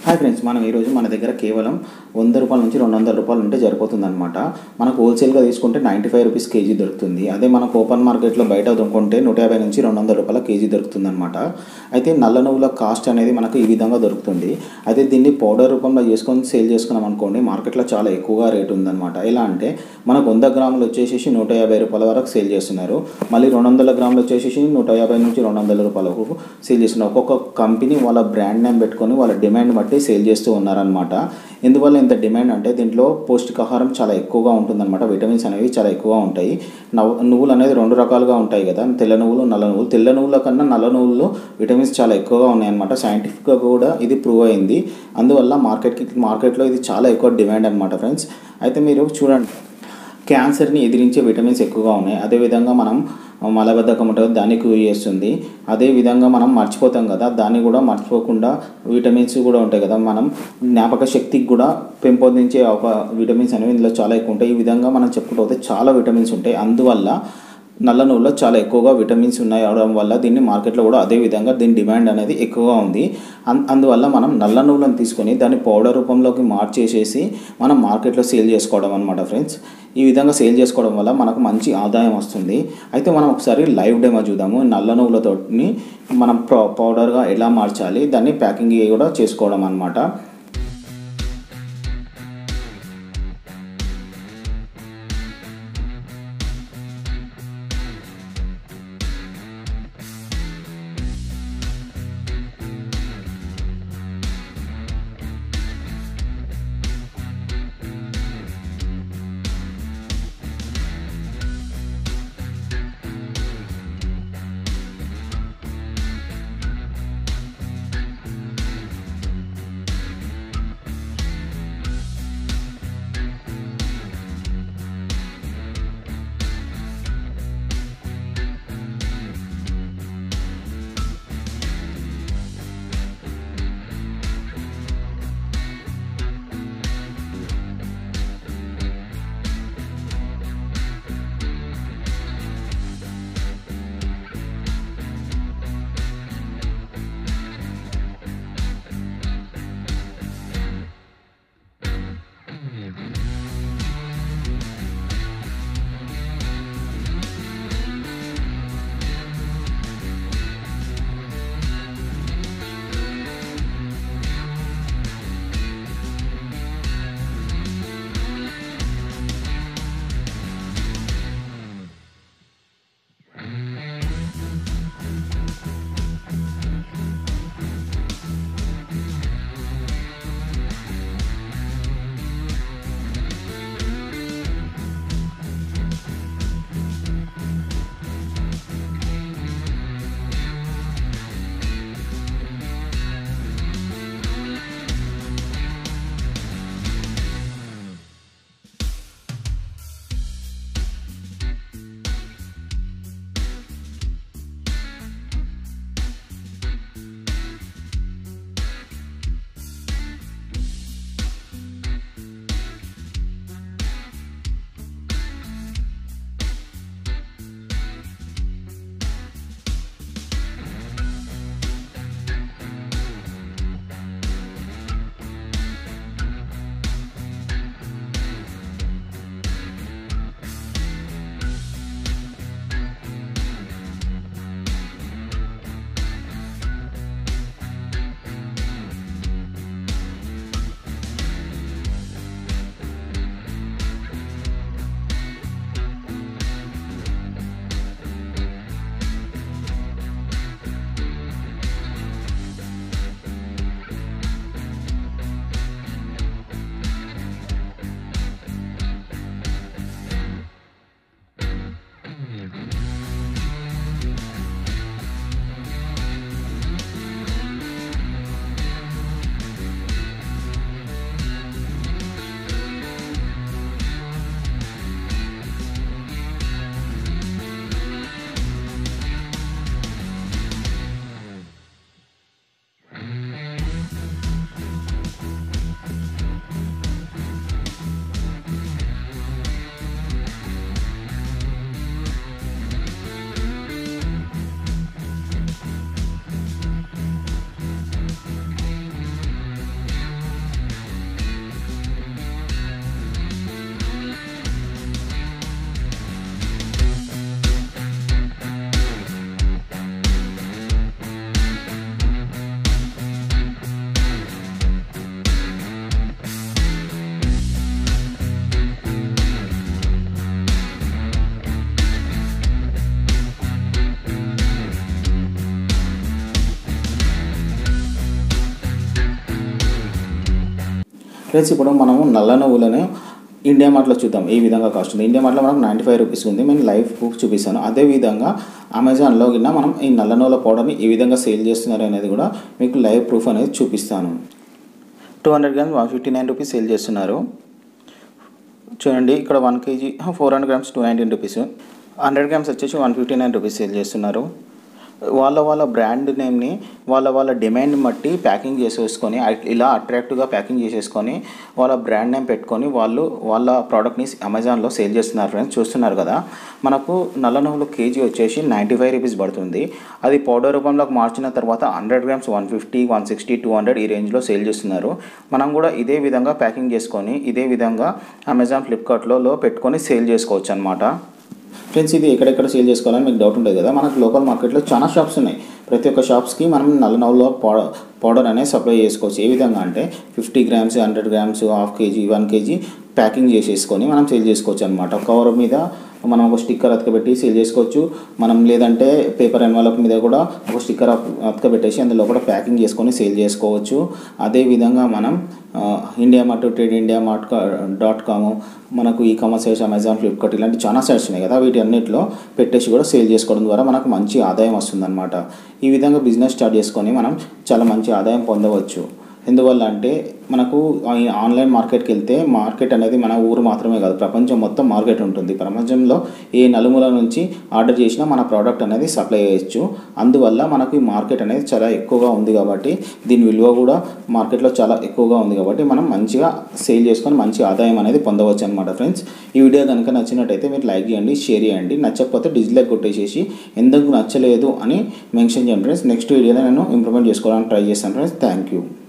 hi friends మనం ఈరోజు మన దగ్గర కేవలం వంద రూపాయల నుంచి రెండు వందల రూపాయలు ఉంటే సరిపోతుంది అనమాట మనకు హోల్సేల్గా తీసుకుంటే నైంటీ ఫైవ్ రూపీస్ కేజీ దొరుకుతుంది అదే మనకు ఓపెన్ మార్కెట్లో బయట దొరుకుంటే నూట యాభై నుంచి రెండు వందల రూపాయల కేజీ దొరుకుతుంది అనమాట అయితే నల్ల నువ్వుల కాస్ట్ అనేది మనకు ఈ విధంగా దొరుకుతుంది అయితే దీన్ని పౌడర్ రూపంలో చేసుకొని సేల్ చేసుకున్నాం అనుకోండి మార్కెట్లో చాలా ఎక్కువగా రేట్ ఉందన్నమాట ఎలా అంటే మనకు వంద గ్రాములు వచ్చేసి నూట యాభై రూపాయల వరకు సేల్ చేస్తున్నారు మళ్ళీ రెండు వందల గ్రాములు వచ్చేసి నూట యాభై నుంచి రెండు వందల రూపాయలకు సేల్ చేస్తున్నారు ఒక్కొక్క కంపెనీ వాళ్ళ బ్రాండ్ నేమ్ పెట్టుకొని వాళ్ళ డిమాండ్ బట్టి సేల్ చేస్తూ ఉన్నారనమాట ఎందువల్ల ఇంత డిమాండ్ అంటే దీంట్లో పౌష్టికాహారం చాలా ఎక్కువగా ఉంటుందన్నమాట విటమిన్స్ అనేవి చాలా ఎక్కువగా ఉంటాయి నవ్వు నువ్వులు అనేది రెండు రకాలుగా ఉంటాయి కదా తెల్ల నువ్వులు నల్ల నువ్వులు తెల్ల నువ్వుల కన్నా నల్ల నువ్వుల్లో విటమిన్స్ చాలా ఎక్కువగా ఉన్నాయన్నమాట సైంటిఫిక్గా కూడా ఇది ప్రూవ్ అయింది అందువల్ల మార్కెట్కి మార్కెట్లో ఇది చాలా ఎక్కువ డిమాండ్ అనమాట ఫ్రెండ్స్ అయితే మీరు చూడండి క్యాన్సర్ని ఎదిరించే విటమిన్స్ ఎక్కువగా ఉన్నాయి అదేవిధంగా మనం మలబద్ధకం ఉంటుంది దాన్ని క్యూర్ చేస్తుంది అదేవిధంగా మనం మర్చిపోతాం కదా దాన్ని కూడా మర్చిపోకుండా విటమిన్స్ కూడా ఉంటాయి కదా మనం జ్ఞాపక శక్తికి కూడా పెంపొందించే ఒక విటమిన్స్ అనేవి ఇందులో చాలా ఎక్కువ ఉంటాయి ఈ విధంగా మనం చెప్పుకుంటూ పోతే చాలా విటమిన్స్ ఉంటాయి అందువల్ల నల్ల నువ్వులో చాలా ఎక్కువగా విటమిన్స్ ఉన్నాయి అవడం వల్ల దీన్ని మార్కెట్లో కూడా అదే విధంగా దీని డిమాండ్ అనేది ఎక్కువగా ఉంది అన్- అందువల్ల మనం నల్ల నువ్వులను తీసుకొని దాన్ని పౌడర్ రూపంలోకి మార్చేసేసి మనం మార్కెట్లో సేల్ చేసుకోవడం అనమాట ఫ్రెండ్స్ ఈ విధంగా సేల్ చేసుకోవడం వల్ల మనకు మంచి ఆదాయం వస్తుంది అయితే మనం ఒకసారి లైవ్ డెమో చూద్దాము నల్ల నువ్వులతో మనం పౌ- పౌడర్గా ఎలా మార్చాలి దాన్ని ప్యాకింగ్ కూడా చేసుకోవడం అనమాట ఫ్రెండ్స్ ఇప్పుడు మనము నల్ల నువ్వులను ఇండియా మార్ట్లో చూద్దాం ఏ విధంగా కాస్ట్ ఉంది ఇండియా మార్ట్లో మనకు నైంటీ ఫైవ్ రూపీస్ ఉంది నేను లైవ్ ప్రూఫ్ చూపిస్తాను అదే విధంగా అమెజాన్లో కింద మనం ఈ నల్ల నువ్వుల పౌడర్ని ఏ విధంగా సేల్ చేస్తున్నారు అనేది కూడా మీకు లైవ్ ప్రూఫ్ అనేది చూపిస్తాను two hundred grams one fifty nine rupees sale చేస్తున్నారు చూడండి ఇక్కడ one KG four hundred grams two nineteen rupees hundred grams వచ్చేసి one fifty nine rupees sale చేస్తున్నారు వాళ్ళ వాళ్ళ బ్రాండ్ నేమ్ని వాళ్ళ వాళ్ళ డిమాండ్ బట్టి ప్యాకింగ్ చేసేసుకొని ఇలా అట్రాక్టివ్గా ప్యాకింగ్ చేసేసుకొని వాళ్ళ బ్రాండ్ నేమ్ పెట్టుకొని వాళ్ళు వాళ్ళ ప్రోడక్ట్ని అమెజాన్లో సేల్ చేస్తున్నారు ఫ్రెండ్స్ చూస్తున్నారు కదా మనకు నల్ల నువ్వులు కేజీ వచ్చేసి నైంటీ ఫైవ్ రూపీస్ పడుతుంది అది పౌడర్ రూపంలోకి మార్చిన తర్వాత hundred grams one fifty one sixty two hundred ఈ రేంజ్లో సేల్ చేస్తున్నారు మనం కూడా ఇదే విధంగా ప్యాకింగ్ చేసుకొని ఇదే విధంగా అమెజాన్ ఫ్లిప్కార్ట్లో పెట్టుకొని సేల్ చేసుకోవచ్చు అనమాట ఫ్రెండ్స్ ఇది ఎక్కడెక్కడ సేల్ చేసుకోవాలని మీకు డౌట్ ఉంటుంది కదా మనకు లోకల్ మార్కెట్లో చాలా షాప్స్ ఉన్నాయి ప్రతి ఒక్క షాప్స్కి మనం నల్ల నవ్వులో పౌడర్ పౌడర్ అనేది సప్లై చేసుకోవచ్చు ఏ విధంగా అంటే fifty grams hundred grams half KG one KG packing చేసేసుకొని మనం సేల్ చేసుకోవచ్చు అనమాట కవర్ మీద మనం ఒక స్టిక్కర్ అతకబెట్టి సేల్ చేసుకోవచ్చు మనం లేదంటే పేపర్ ఎన్వలప్ మీద కూడా ఒక స్టిక్కర్ అతకబెట్టేసి అందులో కూడా ప్యాకింగ్ చేసుకొని సేల్ చేసుకోవచ్చు అదే విధంగా మనం India mart trade India mart dot com మనకు e commerce sites Amazon Flipkart ఇలాంటి చాలా సైట్స్ ఉన్నాయి కదా వీటి అన్నిటిలో పెట్టేసి కూడా సేల్ చేసుకోవడం ద్వారా మనకు మంచి ఆదాయం వస్తుందన్నమాట ఈ విధంగా బిజినెస్ స్టార్ట్ చేసుకొని మనం చాలా మంచి ఆదాయం పొందవచ్చు ఎందువల్ల అంటే మనకు ఆన్లైన్ మార్కెట్కి వెళ్తే మార్కెట్ అనేది మన ఊరు మాత్రమే కాదు ప్రపంచం మొత్తం మార్కెట్ ఉంటుంది ప్రపంచంలో ఏ నలుమూల నుంచి ఆర్డర్ చేసినా మన ప్రోడక్ట్ అనేది సప్లై చేయొచ్చు అందువల్ల మనకు ఈ మార్కెట్ అనేది చాలా ఎక్కువగా ఉంది కాబట్టి దీని విలువ కూడా మార్కెట్లో చాలా ఎక్కువగా ఉంది కాబట్టి మనం మంచిగా సేల్ చేసుకొని మంచి ఆదాయం అనేది పొందవచ్చు అనమాట ఫ్రెండ్స్ ఈ వీడియో కనుక నచ్చినట్టయితే మీరు లైక్ చేయండి షేర్ చేయండి నచ్చకపోతే డిస్లైక్ కొట్టేసేసి ఎందుకు నచ్చలేదు అని మెన్షన్ చేయండి ఫ్రెండ్స్ నెక్స్ట్ వీడియోలో నేను ఇంప్రూవ్మెంట్ చేసుకోవడానికి ట్రై చేస్తాను ఫ్రెండ్స్ థ్యాంక్ యూ